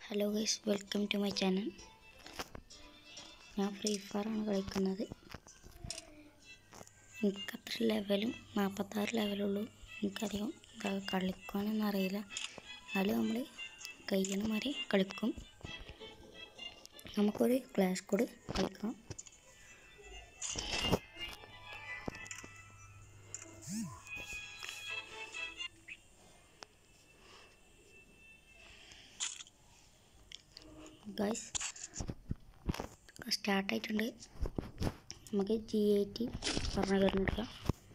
Hello guys welcome to my channel ഞാൻ free ഫയറാണ് കളിക്കുന്നത് എനിക്കത്ര ലെവലും നാൽപ്പത്താറ് ലെവലുള്ളൂ എനിക്കധികം ഇതാ കളിക്കാനൊന്നും അറിയില്ല എന്നാലും നമ്മൾ കഴിയണ മാതിരി കളിക്കും നമുക്കൊരു ക്ലാസ് കോഡ് കളിക്കാം ഗൈസ് സ്റ്റാർട്ടായിട്ടുണ്ട് നമുക്ക് ജി ഐ ടി പറഞ്ഞു തരുന്നില്ല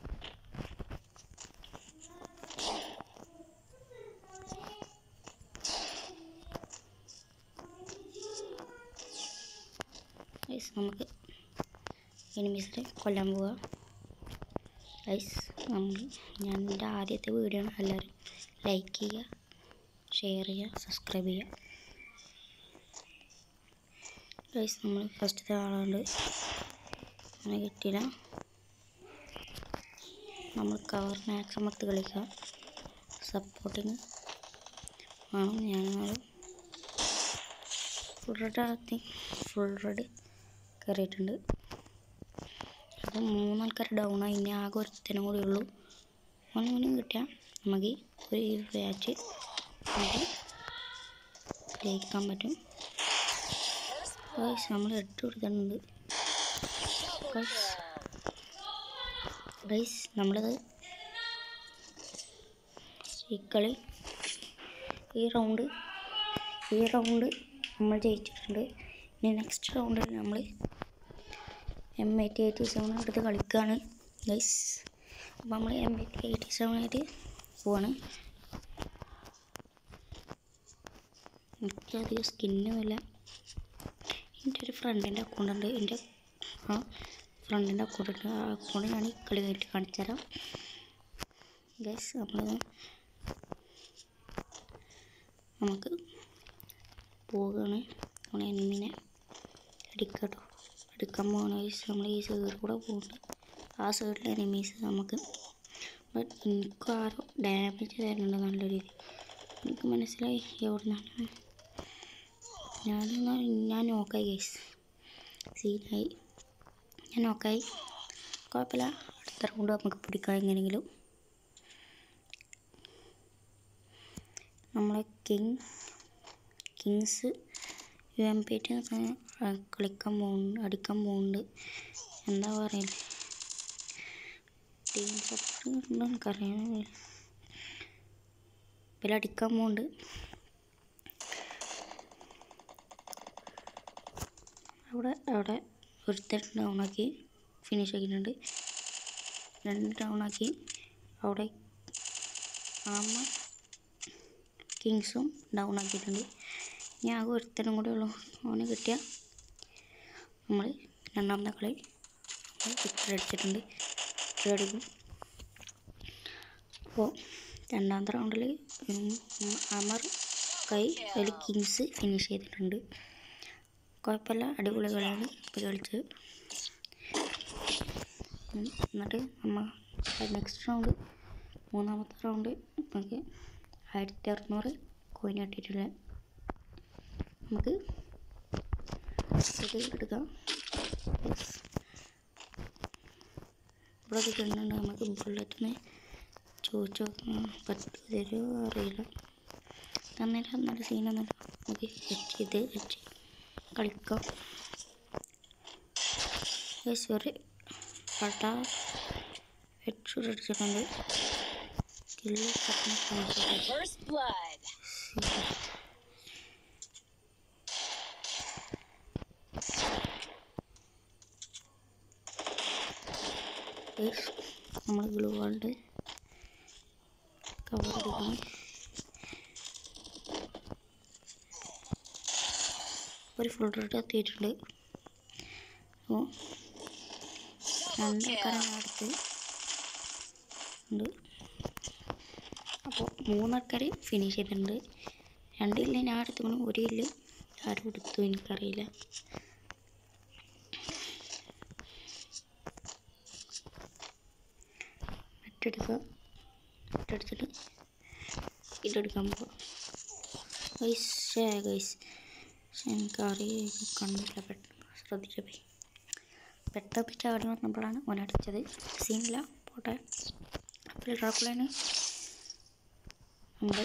ഗൈസ് നമുക്ക് എനിമീസിനെ കൊല്ലാൻ പോവാം ഗൈസ് നമ്മൾ ഞാൻ എൻ്റെ ആദ്യത്തെ വീഡിയോ ആണ് എല്ലാവരും ലൈക്ക് ചെയ്യുക ഷെയർ ചെയ്യുക സബ്സ്ക്രൈബ് ചെയ്യുക ഗൈസ് നമ്മൾ ഫസ്റ്റത്തെ ആളുണ്ട് അങ്ങനെ കിട്ടിയില്ല നമ്മൾ കവർ മാക്സിമം എടുത്ത് കളിക്കുക സപ്പോർട്ടിങ് വേണം ഞാനത് ഫുൾ റെഡ് ആക്കി ഫുൾ റെഡ് കയറിയിട്ടുണ്ട് അപ്പം മൂന്നാൾക്കാർ ഡൗൺ ആയി ഇനി ആകെ ഒരുത്തനും കൂടി ഉള്ളൂ ഒന്നും കിട്ടിയാൽ നമുക്ക് ഒരു മാച്ച് നമുക്ക് ജയിക്കാൻ പറ്റും ഗൈസ് നമ്മൾ ഇട്ട് കൊടുക്കുന്നുണ്ട് ഗൈസ് ഗൈസ് നമ്മളത് ഈ കളി ഈ റൗണ്ട് ഈ റൗണ്ട് നമ്മൾ ജയിച്ചിട്ടുണ്ട് ഇനി നെക്സ്റ്റ് റൗണ്ടിൽ നമ്മൾ എം എയ്റ്റി എയ്റ്റി സെവൻ എടുത്ത് കളിക്കുകയാണ് ഗൈസ് അപ്പോൾ നമ്മൾ എം എയ്റ്റി എയ്റ്റി സെവൻ ആയിട്ട് പോവാണ് എനിക്കധികം സ്കിന്നുമില്ല എൻ്റെ ഒരു ഫ്രണ്ടിൻ്റെ അക്കൗണ്ട് ഉണ്ട് എൻ്റെ ആ ഫ്രണ്ടിൻ്റെ അക്കൗണ്ട് ഉണ്ട് ആ അക്കൗണ്ട് ഞാൻ ഈ കളി കഴിഞ്ഞിട്ട് കാണിച്ചു തരാം ഗൈസ് നമ്മൾ നമുക്ക് പോവുകയാണ് നമ്മൾ എനിമിനെ അടിക്കട്ടോ അടിക്കാൻ പോകണ ഗൈസ് നമ്മൾ ഈ സൈഡിൽ കൂടെ പോകുന്നുണ്ട് ആ സൈഡിലെ എനിമീസ് നമുക്ക് ബട്ട് എനിക്ക് ആരോ ഡാമേജ് തരുന്നുണ്ട് നല്ല രീതി എനിക്ക് മനസ്സിലായി എവിടെ നിന്നാണ് ഞാൻ ഞാൻ നോക്കായി ഗൈസ് സീനായി ഞാൻ നോക്കായി കുഴപ്പമില്ല അടുത്ത റൗണ്ട് നമുക്ക് പിടിക്കാം എങ്ങനെയെങ്കിലും നമ്മളെ king kings U M P T കളിക്കാൻ പോകുന്നുണ്ട് അടിക്കാൻ പോകുന്നുണ്ട് എന്താ പറയുക ടീം സപ്പോർട്ട് എനിക്കറിയാം ഇവർ അടിക്കാൻ പോകുന്നുണ്ട് അവിടെ അവിടെ ഒരുത്തൻ ഡൗൺ ആക്കി ഫിനിഷ് ആക്കിയിട്ടുണ്ട് രണ്ട് ഡൗൺ ആക്കി അവിടെ ആമ കിങ്സും ഡൗൺ ആക്കിയിട്ടുണ്ട് ഇനി ആകെ ഒരുത്തനും കൂടെ ഉള്ളൂ അവന് കിട്ടിയ നമ്മൾ രണ്ടാമത്തെ കളി വിക്കറ്റ് അടിച്ചിട്ടുണ്ട് വിക്കറ്റ് അടിക്കും അപ്പോൾ രണ്ടാമത്തെ റൗണ്ടിൽ അമർ കൈ അതിൽ കിങ്സ് ഫിനിഷ് ചെയ്തിട്ടുണ്ട് കുഴപ്പമില്ല അടിപൊളി കളിയാണ് ഇപ്പോൾ കളിച്ചത് എന്നിട്ട് നമ്മൾ നെക്സ്റ്റ് റൗണ്ട് മൂന്നാമത്തെ റൗണ്ട് നമുക്ക് ആയിരത്തി അറുന്നൂറ് കോയിൻ കിട്ടിയിട്ടില്ല നമുക്ക് ഇത് എടുക്കാം ഇവിടെ കിട്ടുന്നുണ്ട് നമുക്ക് ബുള്ളറ്റിന് ചോദിച്ചു നോക്കാൻ പറ്റുമോ തരുമോ അറിയില്ല തന്നില്ല നല്ല സീനൊന്നുമില്ല നമുക്ക് ഹെച്ച് ചെയ്ത് ഹെച്ച് കളിക്കാം സോറി പട്ട ഹെഡ്ഷൂട്ട് അടിച്ചിട്ടുണ്ട് കില്ല് First blood. നമ്മൾ ഗ്ലൂ വാൾഡ് കവർ എടുക്കണം ഒരു ഫുൾ റെഡ് എത്തിയിട്ടുണ്ട് അപ്പോൾ രണ്ടാൾക്കാരാണ് അടുത്ത് ഉണ്ട് അപ്പോൾ മൂന്നാൾക്കാർ ഫിനിഷ് ചെയ്തിട്ടുണ്ട് രണ്ടില്ല ഞാൻ എടുത്തുകൊണ്ട് ഒരു ഇല്ല ആരും എടുത്തു എനിക്കറിയില്ല മറ്റെടുക്കുക മറ്റെടുത്തിട്ട് ഇതെടുക്കാൻ പോവാം ഗൈസ് ഷേ ഗൈസ് പക്ഷെ എനിക്ക് അറിയ കണ്ടില്ല പെട്ടെന്ന് ശ്രദ്ധിച്ചു പോയി പെട്ടെന്ന് ചാടി വന്നപ്പോഴാണ് ഓനടിച്ചത് സീനില്ല പോട്ടെ അപ്പോൾ ഡ്രാക്കുളേന് നമ്മൾ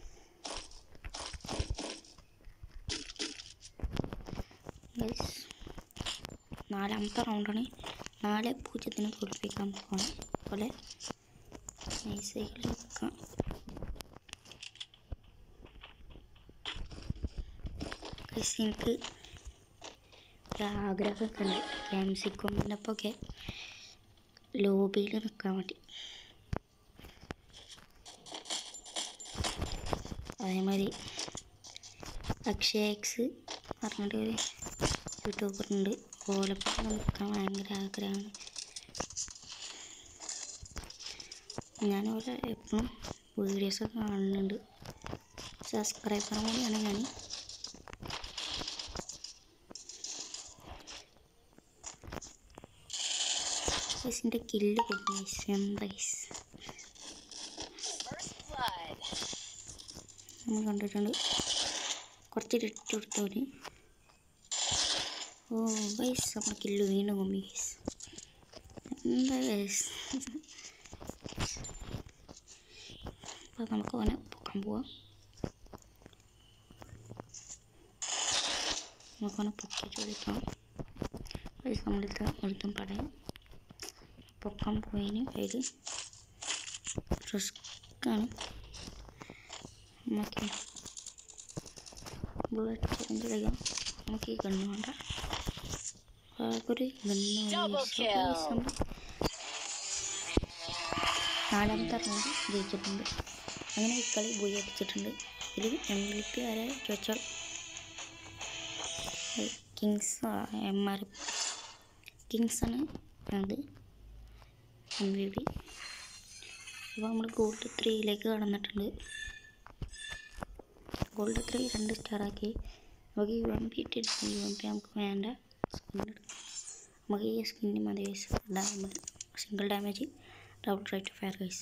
ഗൈസ് നാലാമത്തെ റൗണ്ടാണ് നാല് പൂജ്യത്തിന് തോൽപ്പിക്കാൻ പോകണം പോലെ നൈസായി നിൽക്കാം ഗൈസ് എനിക്ക് ഒരാഗ്രഹമൊക്കെ ഉണ്ട് ക്യാംസിക്കോമിനൊക്കെ ലോബിയിൽ നിൽക്കാൻ വേണ്ടി അതേമാതിരി അക്ഷയ എക്സ് പറഞ്ഞിട്ട് ഒരു യൂട്യൂബറുണ്ട് ഓലപ്പം നിൽക്കാൻ ഭയങ്കര ആഗ്രഹമാണ് ഞാൻ ഓരോ എപ്പോഴും വീഡിയോസൊക്കെ കാണുന്നുണ്ട് സബ്സ്ക്രൈബറും കൂടിയാണ് ഞാൻ ഗൈസിൻ്റെ കില്ല് കൊടുക്കും ഗൈസ് എന്താ ഗൈസ് First blood. നമ്മൾ കണ്ടിട്ടുണ്ട് കുറച്ച് ഇട്ട് കൊടുത്തവര് ഓ ഗൈസ് നമ്മൾ കില്ല് വീണ്ടും കൊമ്പി ഗൈസ് എന്താ ഗൈസ് അപ്പോൾ നമുക്ക് അവനെ പൊക്കാൻ പോവാം നമുക്ക് അവനെ പൊക്കിയിട്ട് വിളിക്കാം ഗൈസ് നമ്മളെടുത്ത് ഒരുത്തും പടയും പൊക്കാൻ പോയതിന് അതിൽ റിസ്ക്കാണ് നമുക്ക് ബുള്ളറ്റ് ചേഞ്ച് ചെയ്യാം നമുക്ക് ഈ ഗണ്ണ് വേണ്ട ഒരു Double kill. ഗണ്ണ് നാലാമത്തെ റൗണ്ട് ജയിച്ചിട്ടുണ്ട് അങ്ങനെ ഈ കളി ബോയി അടിച്ചിട്ടുണ്ട് ഇതിൽ എം വി പി ആരെ ചോദിച്ചാൽ കിങ്സ് എം ആർ കിങ്സാണ് അത് എം വി പി അപ്പോൾ നമ്മൾ ഗോൾഡ് ത്രീയിലേക്ക് കടന്നിട്ടുണ്ട് ഗോൾഡ് ത്രീ രണ്ട് സ്റ്റാറാക്കി നമുക്ക് യു എം പി ഇട്ടിട്ട് യു എം പി നമുക്ക് വേണ്ട സ്കിൻ എടുക്കാം നമുക്ക് ഈ സ്കിന്നിന് മതി damage single damage double right fire guys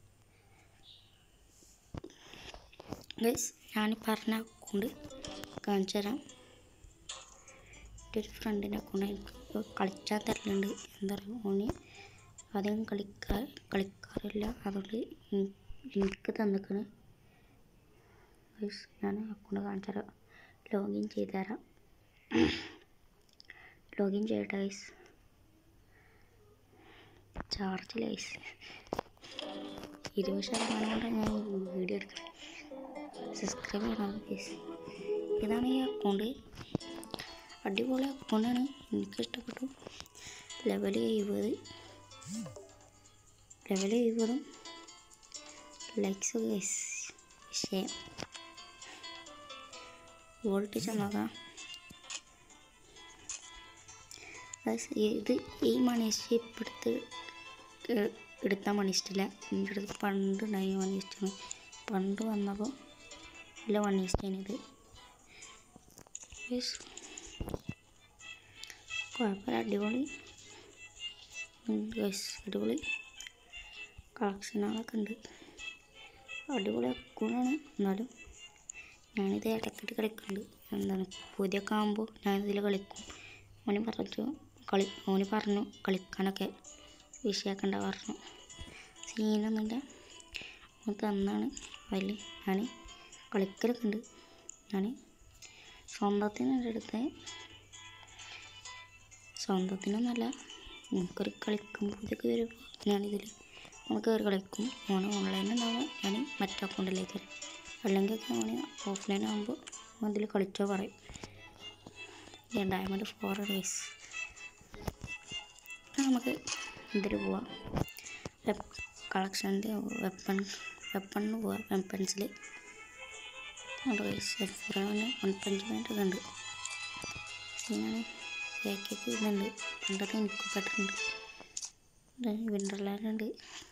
guys ഞാൻ പറഞ്ഞ അക്കൗണ്ട് കാണിച്ചു തരാം എൻ്റെ ഒരു ഫ്രണ്ടിൻ്റെ അക്കൗണ്ട് എനിക്ക് കളിച്ചാൽ തരലുണ്ട് എന്താ പറയുക ഓന് അധികം കളിക്കാ കളിക്കാറില്ല അതുകൊണ്ട് എൻ- എനിക്ക് തന്നിക്കണ് ഗൈസ് ഞാൻ അക്കൗണ്ട് കാണിച്ചു തരാം ലോഗിൻ ചെയ്ത് തരാം ലോഗിൻ ചെയ്യട്ടെ ഗൈസ് ചാർജില്ല ഗൈസ് ഇരുപത് ശതമാനം കൊണ്ട് ഞാൻ വീഡിയോ എടുക്കുന്നത് സബ്സ്ക്രൈബ് ചെയ്യണം ഗൈസ് ഇതാണ് ഈ അക്കൗണ്ട് അടിപൊളി അക്കൗണ്ടാണ് എനിക്ക് ഇഷ്ടപ്പെട്ടു ലെവൽ എഴുപത് ലെവൽ എഴുപതും ലൈക്സ് ഗൈസ് വിഷയം വോൾട്ടേജ് നോക്കാം Guys, ഇത് ഈ മണിസ്റ്റ് ഇപ്പം എടുത്ത് ഏ- എടുത്ത മണിസ്റ്റില്ല എൻ്റെ അടുത്ത് പണ്ട് ഉണ്ടായി മണിസ്റ്റാണ് പണ്ട് വന്നപ്പോൾ ഇല്ല മണിസ്റ്റാണ് ഇത് Guys, കുഴപ്പമില്ല അടിപൊളി ഗൈസ് അടിപൊളി കളക്ഷനുകളൊക്കെ ഉണ്ട് അടിപൊളി അക്കൗണ്ടാണ് എന്നാലും ഞാനിത് ഇടയ്ക്കിട്ട് കളിക്കുന്നുണ്ട് എന്താണ് പുതിയൊക്കെ ആകുമ്പോൾ ഞാനിതിൽ കളിക്കും ഓന് പറഞ്ഞു കളി ഓന് പറഞ്ഞു കളിക്കാനൊക്കെ വിഷയാക്കണ്ട പറഞ്ഞു സീനൊന്നുമില്ല ഓൻ തന്നാണ് അതിൽ ഞാൻ കളിക്കലൊക്കെ ഉണ്ട് ഞാൻ സ്വന്തത്തിന് എൻ്റെ അടുത്ത് സ്വന്തത്തിനൊന്നല്ല എനിക്കൊരു കളിക്കുമ്പോൾ ഇതൊക്കെ വരുമ്പോൾ ഞാനിതിൽ ഓന് കയറി കളിക്കും ഓന് ഓൺലൈൻ ഉണ്ടാവുമ്പോൾ ഞാൻ മറ്റേ അക്കൗണ്ടിലേക്ക് വരും അല്ലെങ്കിൽ ഓന് ഓഫ്ലൈൻ ആകുമ്പോൾ അതിൽ കളിച്ചോ പറയും ഡയമണ്ട് ഫോർ റേസ് നമുക്ക് ഇതിൽ പോവാം വെപ്പ് കളക്ഷൻ്റെ വെപ്പൺ വെപ്പണിന് പോവാം വെപ്പൺസിൽ റേസ് ഫോറാണ് വൺ പഞ്ച് വേണ്ടത് ഉണ്ട് സീനാണ് ബാക്കിയൊക്കെ ഇതുണ്ട് പണ്ടൊക്കെ ഇൻക്യുബേറ്റർ ഉണ്ട് വിൻ്റർലാൻഡ് ഉണ്ട്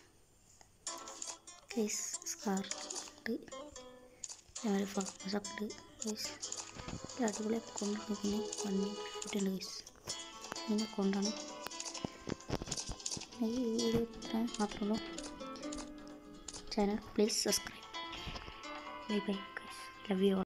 കേസ് സ്കാർ ഉണ്ട് അതേമാതിരി ഫോക്കസ് ഒക്കെ ഉണ്ട് കേസ് അടിപൊളി അക്കൗണ്ട് പിന്നെ വണ്ണി ഉണ്ട് കേസ് ഇങ്ങനെ അക്കൗണ്ടാണ് ഈ വീഡിയോ ഇത്ര മാത്രമേ ഉള്ളൂ channel please subscribe bye bye love U